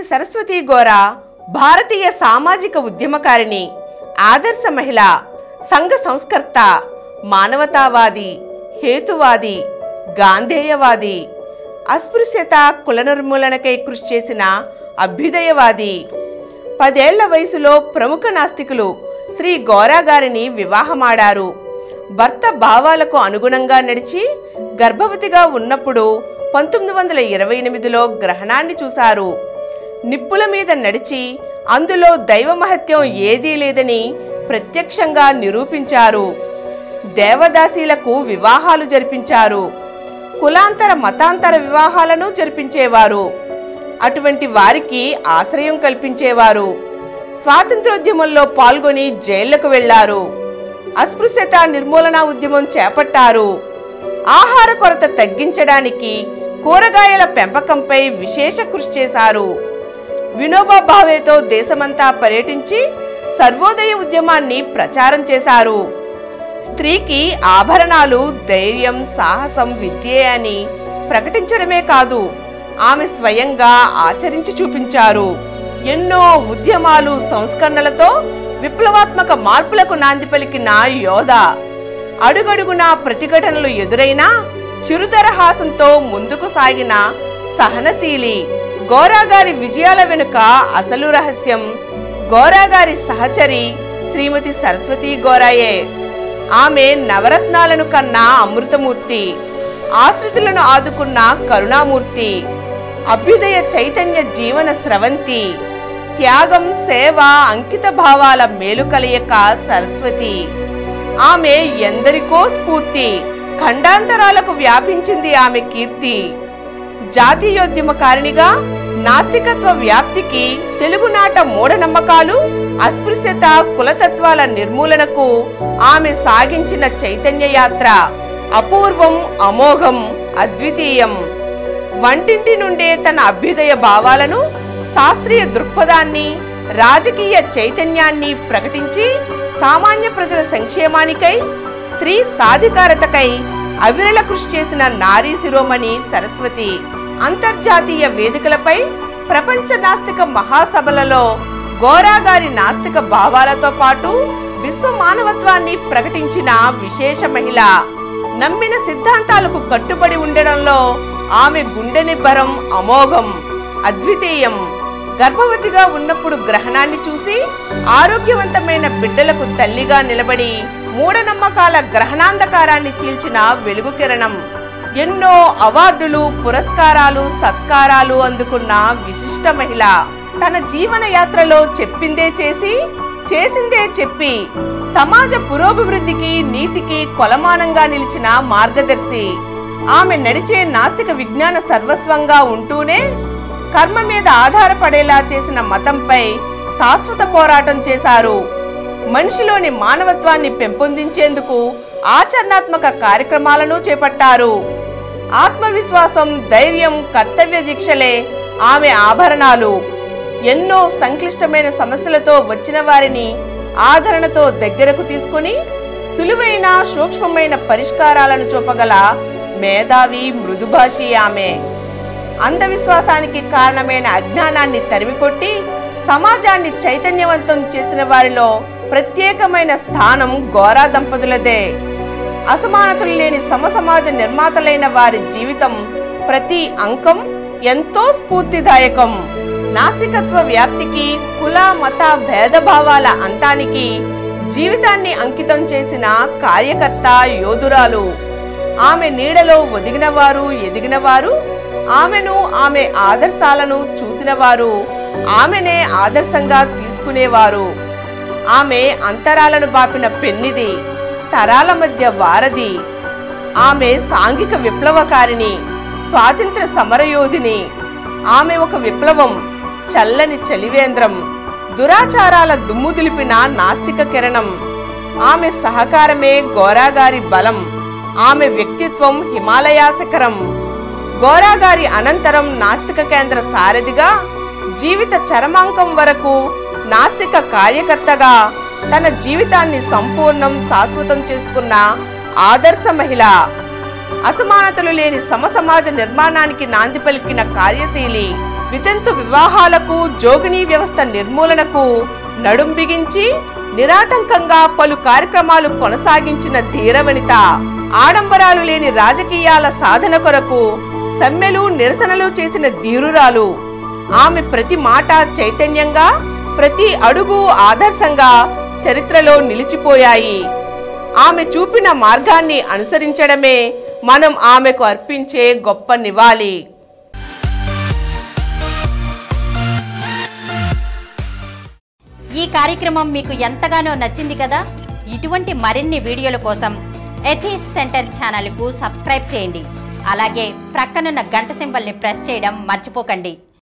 సరస్వతి గోర భారతీయ సామాజిక ఉద్యమకారిణి ఆదర్శ మహిళ సంఘ సంస్కర్త మానవతావాది హేతువాది గాంధేయవాది అస్పృశ్యత కుల నిర్మూలనకై కృషి చేసిన అభ్యుదయవాది పదేళ్ల వయసులో ప్రముఖ నాస్తికులు శ్రీ గోరా గారిని వివాహమాడారు భర్త భావాలకు అనుగుణంగా నడిచి గర్భవతిగా ఉన్నప్పుడు పంతొమ్మిది వందల ఇరవై ఎనిమిదిలో గ్రహణాన్ని చూశారు నిప్పుల మీద నడిచి అందులో దైవ మహత్యం ఏదీ లేదని ప్రత్యక్షంగా నిరూపించారు దేవదాసీలకు వివాహాలు జరిపించారు కులాంతర మతాంతర వివాహాలను జరిపించేవారు అటువంటి వారికి ఆశ్రయం కల్పించేవారు స్వాతంత్రోద్యమంలో పాల్గొని జైళ్లకు వెళ్లారు అస్పృశ్యత నిర్మూలన ఉద్యమం చేపట్టారు ఆహార కొరత తగ్గించడానికి కూరగాయల పెంపకంపై విశేష కృషి చేశారు వినోబా భావేతో దేశమంతా పర్యటించి సర్వోదయ ఉద్యమాన్ని ప్రచారం చేశారు స్త్రీకి ఆభరణాలు ధైర్యం సాహసం విద్యే అని ప్రకటించడమే కాదు ఆమె స్వయంగా ఆచరించి చూపించారు ఎన్నో ఉద్యమాలు సంస్కరణలతో విప్లవాత్మక మార్పులకు నాంది పలికిన యోధ అడుగడుగునా ప్రతిఘటనలు ఎదురైనా చిరుతరహాసంతో ముందుకు సాగిన సహనశీలి గోరాగారి విజయాల వెనుక అసలు రహస్యం గోరాగారి సహచరి శ్రీమతి సరస్వతి గోరాయే ఆమె నవరత్నాలను కన్నా అమృతమూర్తి ఆశ్రితులను ఆదుకున్న కరుణామూర్తి అభ్యుదయ చైతన్య జీవన స్రవంతి త్యాగం సేవ అంకిత భావాల మేలు కలయిక సరస్వతి ఆమె ఎందరికో స్ఫూర్తి ఖండాంతరాలకు వ్యాపించింది ఆమె కీర్తి జాతీయోద్యమకారిణిగా నాస్తికత్వ వ్యాప్తికి తెలుగునాట మూఢనమ్మకాలు అస్పృశ్యత కులతత్వాల నిర్మూలనకు ఆమె సాగించిన చైతన్య యాత్ర అపూర్వం అమోఘం అద్వితీయం వంటింటి నుండే తన అభ్యుదయ భావాలను శాస్త్రీయ దృక్పథాన్ని రాజకీయ చైతన్యాన్ని ప్రకటించి సామాన్య ప్రజల సంక్షేమానికై స్త్రీ సాధికారతకై అవిరళ కృషి చేసిన నారీ శిరోమణి సరస్వతి అంతర్జాతీయ వేదికలపై ప్రపంచ నాస్తిక మహాసభలలో గోరాగారి నాస్తిక భావాలతో పాటు విశ్వ మానవత్వాన్ని ప్రకటించిన విశేష మహిళ నమ్మిన సిద్ధాంతాలకు కట్టుబడి ఉండడంలో ఆమె గుండె నిబ్బరం అమోఘం అద్వితీయం గర్భవతిగా ఉన్నప్పుడు గ్రహణాన్ని చూసి ఆరోగ్యవంతమైన బిడ్డలకు తల్లిగా నిలబడి మూఢనమ్మకాల గ్రహణాంధకారాన్ని చీల్చిన వెలుగు కిరణం ఎన్నో అవార్డులు పురస్కారాలు సత్కారాలు అందుకున్న విశిష్ట మహిళ తన జీవన యాత్రలో చెప్పిందే చేసి చేసిందే చెప్పి సమాజ పురోభివృద్ధికి నీతికి కొలమానంగా నిలిచిన మార్గదర్శి ఆమె నడిచే నాస్తిక విజ్ఞాన సర్వస్వంగా ఉంటూనే కర్మ మీద ఆధారపడేలా చేసిన మతంపై శాశ్వత పోరాటం చేశారు మనిషిలోని మానవత్వాన్ని పెంపొందించేందుకు ఆచరణాత్మక కార్యక్రమాలను చేపట్టారు ఆత్మవిశ్వాసం ధైర్యం కర్తవ్య దీక్షలే ఆమె ఆభరణాలు ఎన్నో సంక్లిష్టమైన సమస్యలతో వచ్చిన వారిని ఆదరణతో దగ్గరకు తీసుకుని సులువైన సూక్ష్మమైన పరిష్కారాలను చూపగల మేధావి మృదుభాషి ఆమె అంధవిశ్వాసానికి కారణమైన అజ్ఞానాన్ని తరిమికొట్టి సమాజాన్ని చైతన్యవంతం చేసిన వారిలో ప్రత్యేకమైన స్థానం గోరా దంపతులదే అసమానతలు లేని సమసమాజ నిర్మాతలైన వారి జీవితం ప్రతి అంకం ఎంతో స్ఫూర్తిదాయకం నాస్తికత్వ వ్యాప్తికి కుల మత భేదభావాల అంతానికి జీవితాన్ని అంకితం చేసిన కార్యకర్త యోధురాలు ఆమె నీడలో ఒదిగినవారు ఎదిగినవారు ఆమెను ఆమె ఆదర్శాలను చూసినవారు ఆమెనే ఆదర్శంగా తీసుకునేవారు ఆమె అంతరాలను బాపిన పెన్నిది తరాల మధ్య వారధి ఆమె సాంఘిక విప్లవకారిణి స్వాతంత్ర సమరయోధిని ఆమె ఒక విప్లవం చల్లని చలివేంద్రం దురాచారాల దుమ్ము దులిపిన నాస్తిక కిరణం ఆమె సహకారమే గోరాగారి బలం ఆమె వ్యక్తిత్వం హిమాలయాశకరం గోరాగారి అనంతరం నాస్తిక కేంద్ర సారథిగా జీవిత చరమాంకం వరకు నాస్తిక కార్యకర్తగా తన జీవితాన్ని సంపూర్ణం శాశ్వతం చేసుకున్న ఆదర్శ మహిళ అసమానతలు లేని సమసమాజ నిర్మాణానికి నాంది పలికిన కార్యశీలి వితంతు వివాహాలకు జోగినీ వ్యవస్థ నిర్మూలనకు నడుం బిగించి నిరాటంకంగా పలు కార్యక్రమాలు కొనసాగించిన ధీరవనిత ఆడంబరాలు లేని రాజకీయాల సాధన కొరకు సమ్మెలు నిరసనలు చేసిన ధీరురాలు ఆమె ప్రతి మాట చైతన్యంగా ప్రతి అడుగు ఆదర్శంగా చరిత్రలో నిలిచిపోయాయి ఆమె చూపిన మార్గాన్ని అనుసరించడమే మనం ఆమెకు అర్పించే గొప్ప నివాళి ఈ కార్యక్రమం మీకు ఎంతగానో నచ్చింది కదా ఇటువంటి మరిన్ని వీడియోల కోసం ఎథీస్ సెంటర్ ఛానల్కు సబ్స్క్రైబ్ చేయండి అలాగే ప్రక్కనున్న గంట సింబల్ని ప్రెస్ చేయడం మర్చిపోకండి